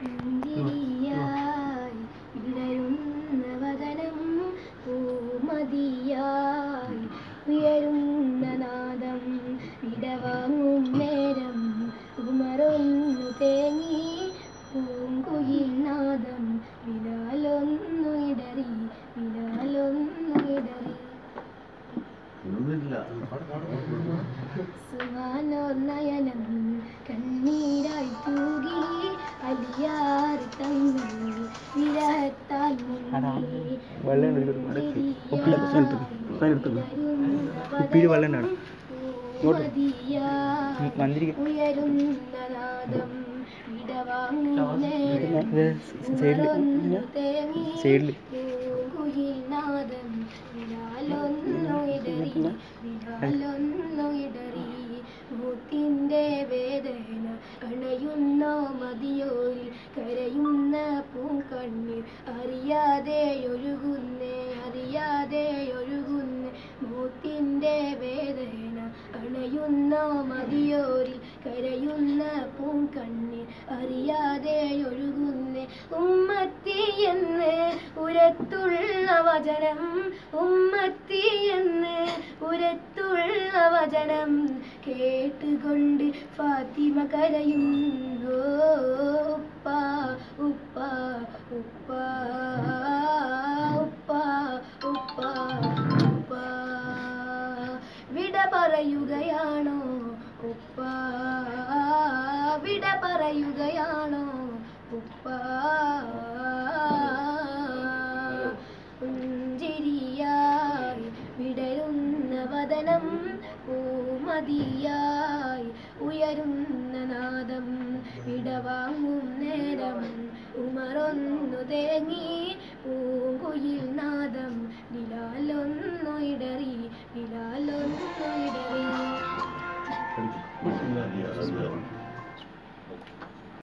പുഞ്ചിരിയായി വിടരുന്ന വദനം പൂമതിയായി ഉയരുന്ന നാദം വിടവാങ്ങും നേരം ഉമറൊന്നു തേങ്ങി പൂങ്കുയിൽ നാദം വിലാലൊന്നു ഇടറി വിലാലൊന്നു ഇടറി സുമാനോർ നയനം കണ്ണീരായി തൂകി അലിയാർ തങ്ങൾ വിരഹത്താൽ മുങ്ങി വെള്ളം എടുക്കണം അടക്കി ഉപ്പില്ല സ്ഥലത്ത് സ്ഥലത്ത് ഉപ്പിയിൽ വെള്ളം ഉണ്ടാണ് മന്ത്രി ഉയരുന്ന നാദം വിടവാങ്ങുന്നേരം ഇത് സൈഡിൽ ഉമറൊന്നു തേങ്ങി സൈഡിൽ പൂങ്കുയിൽ നാദം വിലാലൊന്നു ഇടറി വിലാലൊന്നു ഇടറി മൂത്തിൻ്റെ വേദന അണയുന്ന മതിയോരിൽ കരയുന്ന പൂങ്കണ്ണീർ അറിയാതെ ഒഴുകുന്നേ അറിയാതെ ഒഴുകുന്നേ മൂത്തിൻ്റെ വേദന അണയുന്ന മതിയോരിൽ കരയുന്ന പൂങ്കണ്ണീർ അറിയാതെ ഒഴുകുന്നേ ഉമ്മത്തി എന്ന് ഉരത്തുള്ള വചനം ഉമ്മത്തി എന്ന് ഉരത്തുള്ള വചനം കേട്ടുകൊണ്ട് ഫാത്തിമ കരയുന്നു ഉപ്പ ഉപ്പ ഉപ്പ ഉപ്പ ഉപ്പ ഉപ്പ വിട പറയുകയാണോ ഉപ്പ വിട പറയുകയാണോ ഉപ്പ പുഞ്ചിരിയായി വിടരുന്ന വദനം പൂമതിയായി ഉയരുന്ന നാദം വിടവാങ്ങും നേരം ഉമറൊന്നു തേങ്ങി പൂങ്കുയിൽ നാദം നിലാലൊന്നു ഇടറി നിലാലൊന്നു ഇടറി പഠിക്കും